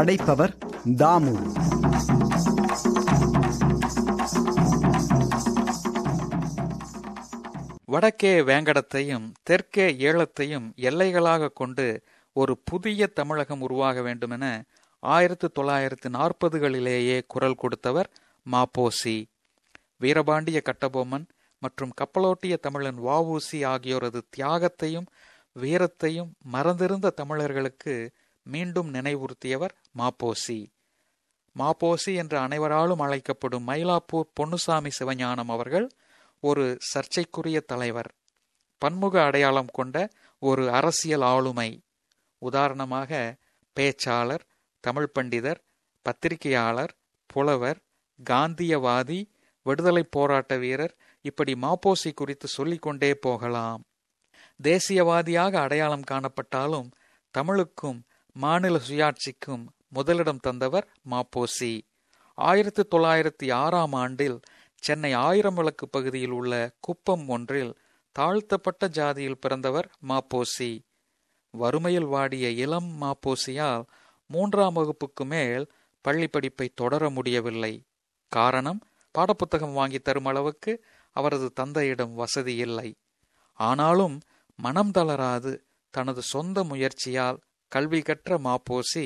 படைப்பவர் தாமு வடக்கே வேங்கடத்தையும் தெற்கே ஈழத்தையும் எல்லைகளாக கொண்டு ஒரு புதிய தமிழகம் உருவாக வேண்டுமென ஆயிரத்து தொள்ளாயிரத்து நாற்பதுகளிலேயே குரல் கொடுத்தவர் மாப்போசி வீரபாண்டிய கட்டபொம்மன் மற்றும் கப்பலோட்டிய தமிழன் வஉசி ஆகியோரது தியாகத்தையும் வீரத்தையும் மறந்திருந்த தமிழர்களுக்கு மீண்டும் நினைவுறுத்தியவர் மாப்போசி மாப்போசி என்று அனைவராலும் அழைக்கப்படும் மயிலாப்பூர் பொன்னுசாமி சிவஞானம் அவர்கள் ஒரு சர்ச்சைக்குரிய தலைவர் பன்முக அடையாளம் கொண்ட ஒரு அரசியல் ஆளுமை உதாரணமாக பேச்சாளர் தமிழ் பண்டிதர் பத்திரிகையாளர் புலவர் காந்தியவாதி விடுதலை போராட்ட வீரர் இப்படி மாப்போசி குறித்து சொல்லிக்கொண்டே போகலாம் தேசியவாதியாக அடையாளம் காணப்பட்டாலும் தமிழுக்கும் மாநில சுயாட்சிக்கும் முதலிடம் தந்தவர் மாப்போசி ஆயிரத்தி தொள்ளாயிரத்தி ஆறாம் ஆண்டில் சென்னை ஆயிரம் விளக்கு பகுதியில் உள்ள குப்பம் ஒன்றில் தாழ்த்தப்பட்ட ஜாதியில் பிறந்தவர் மாப்போசி வறுமையில் வாடிய இளம் மாப்போசியால் மூன்றாம் வகுப்புக்கு மேல் பள்ளி படிப்பை தொடர முடியவில்லை காரணம் பாடப்புத்தகம் வாங்கி தரும் அளவுக்கு அவரது தந்தையிடம் வசதி இல்லை ஆனாலும் மனம் தளராது தனது சொந்த முயற்சியால் கல்வி கற்ற மாப்போசி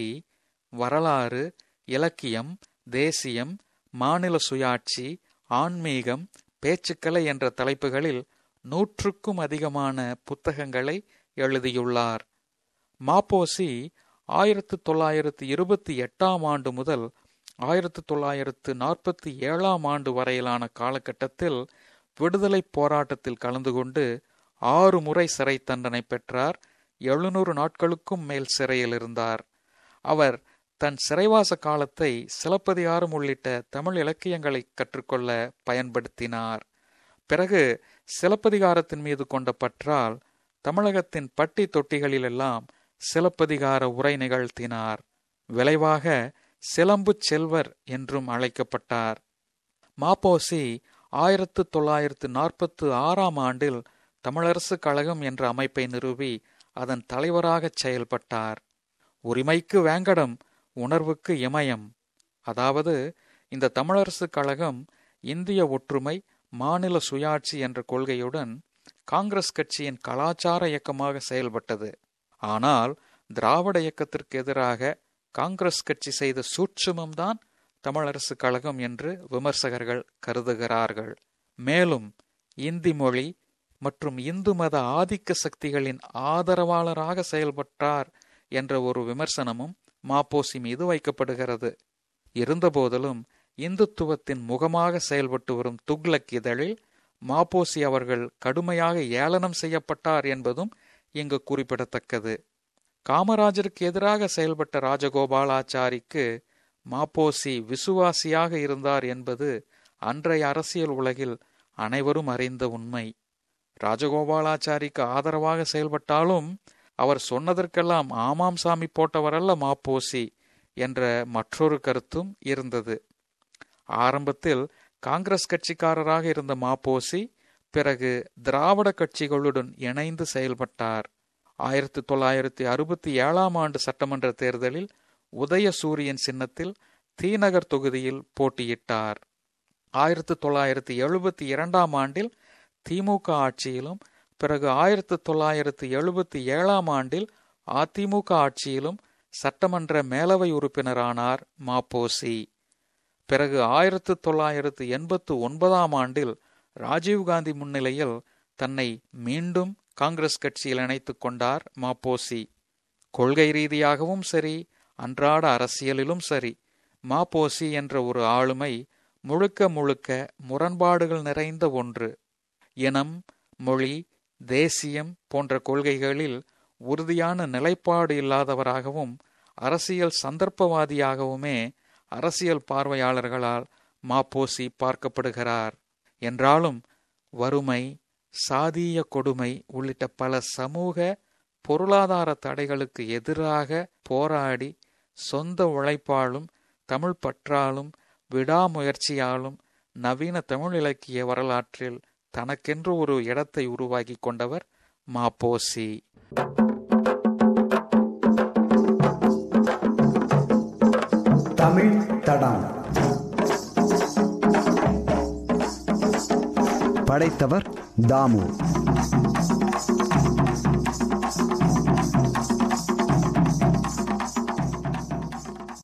வரலாறு இலக்கியம் தேசியம் மாநில சுயாட்சி ஆன்மீகம் பேச்சுக்கலை என்ற தலைப்புகளில் நூற்றுக்கும் அதிகமான புத்தகங்களை எழுதியுள்ளார் மாப்போசி ஆயிரத்து தொள்ளாயிரத்து இருபத்தி எட்டாம் ஆண்டு முதல் ஆயிரத்து தொள்ளாயிரத்து நாற்பத்தி ஏழாம் ஆண்டு வரையிலான காலகட்டத்தில் விடுதலை போராட்டத்தில் கலந்து கொண்டு ஆறு முறை சிறை தண்டனை பெற்றார் எழுநூறு நாட்களுக்கும் மேல் சிறையில் இருந்தார் அவர் தன் சிறைவாச காலத்தை சிலப்பதிகாரம் உள்ளிட்ட தமிழ் இலக்கியங்களை கற்றுக்கொள்ள பயன்படுத்தினார் பிறகு சிலப்பதிகாரத்தின் மீது கொண்ட பற்றால் தமிழகத்தின் பட்டி தொட்டிகளிலெல்லாம் சிலப்பதிகார உரை நிகழ்த்தினார் விளைவாக சிலம்பு செல்வர் என்றும் அழைக்கப்பட்டார் மாப்போசி ஆயிரத்து தொள்ளாயிரத்து நாற்பத்து ஆறாம் ஆண்டில் தமிழரசு கழகம் என்ற அமைப்பை நிறுவி அதன் தலைவராக செயல்பட்டார் உரிமைக்கு வேங்கடம் உணர்வுக்கு இமயம் அதாவது இந்த தமிழரசு கழகம் இந்திய ஒற்றுமை மாநில சுயாட்சி என்ற கொள்கையுடன் காங்கிரஸ் கட்சியின் கலாச்சார இயக்கமாக செயல்பட்டது ஆனால் திராவிட இயக்கத்திற்கு எதிராக காங்கிரஸ் கட்சி செய்த சூட்சுமம்தான் தமிழரசு கழகம் என்று விமர்சகர்கள் கருதுகிறார்கள் மேலும் இந்தி மொழி மற்றும் இந்து மத ஆதிக்க சக்திகளின் ஆதரவாளராக செயல்பட்டார் என்ற ஒரு விமர்சனமும் மாப்போசி மீது வைக்கப்படுகிறது இருந்தபோதிலும் இந்துத்துவத்தின் முகமாக செயல்பட்டு வரும் துக்ளக் இதழில் மாப்போசி அவர்கள் கடுமையாக ஏளனம் செய்யப்பட்டார் என்பதும் இங்கு குறிப்பிடத்தக்கது காமராஜருக்கு எதிராக செயல்பட்ட ராஜகோபாலாச்சாரிக்கு மாப்போசி விசுவாசியாக இருந்தார் என்பது அன்றைய அரசியல் உலகில் அனைவரும் அறிந்த உண்மை ராஜகோபாலாச்சாரிக்கு ஆதரவாக செயல்பட்டாலும் அவர் சொன்னதற்கெல்லாம் ஆமாம் சாமி போட்டவரல்ல மாப்போசி என்ற மற்றொரு கருத்தும் இருந்தது ஆரம்பத்தில் காங்கிரஸ் கட்சிக்காரராக இருந்த மாப்போசி பிறகு திராவிட கட்சிகளுடன் இணைந்து செயல்பட்டார் ஆயிரத்தி தொள்ளாயிரத்தி அறுபத்தி ஏழாம் ஆண்டு சட்டமன்ற தேர்தலில் உதயசூரியன் சின்னத்தில் தீநகர் தொகுதியில் போட்டியிட்டார் ஆயிரத்தி தொள்ளாயிரத்தி எழுபத்தி இரண்டாம் ஆண்டில் திமுக ஆட்சியிலும் பிறகு ஆயிரத்தி தொள்ளாயிரத்தி எழுபத்தி ஏழாம் ஆண்டில் அதிமுக ஆட்சியிலும் சட்டமன்ற மேலவை உறுப்பினரானார் மாப்போசி பிறகு ஆயிரத்தி தொள்ளாயிரத்து எண்பத்து ஒன்பதாம் ஆண்டில் ராஜீவ்காந்தி முன்னிலையில் தன்னை மீண்டும் காங்கிரஸ் கட்சியில் இணைத்துக் கொண்டார் மாப்போசி கொள்கை ரீதியாகவும் சரி அன்றாட அரசியலிலும் சரி மாப்போசி என்ற ஒரு ஆளுமை முழுக்க முழுக்க முரண்பாடுகள் நிறைந்த ஒன்று இனம் மொழி தேசியம் போன்ற கொள்கைகளில் உறுதியான நிலைப்பாடு இல்லாதவராகவும் அரசியல் சந்தர்ப்பவாதியாகவுமே அரசியல் பார்வையாளர்களால் மாப்போசி பார்க்கப்படுகிறார் என்றாலும் வறுமை சாதீய கொடுமை உள்ளிட்ட பல சமூக பொருளாதார தடைகளுக்கு எதிராக போராடி சொந்த உழைப்பாலும் தமிழ் பற்றாலும் விடாமுயற்சியாலும் நவீன தமிழ் இலக்கிய வரலாற்றில் தனக்கென்று ஒரு இடத்தை உருவாக்கி கொண்டவர் மாப்போசி தமிழ் தடம் படைத்தவர் தாமு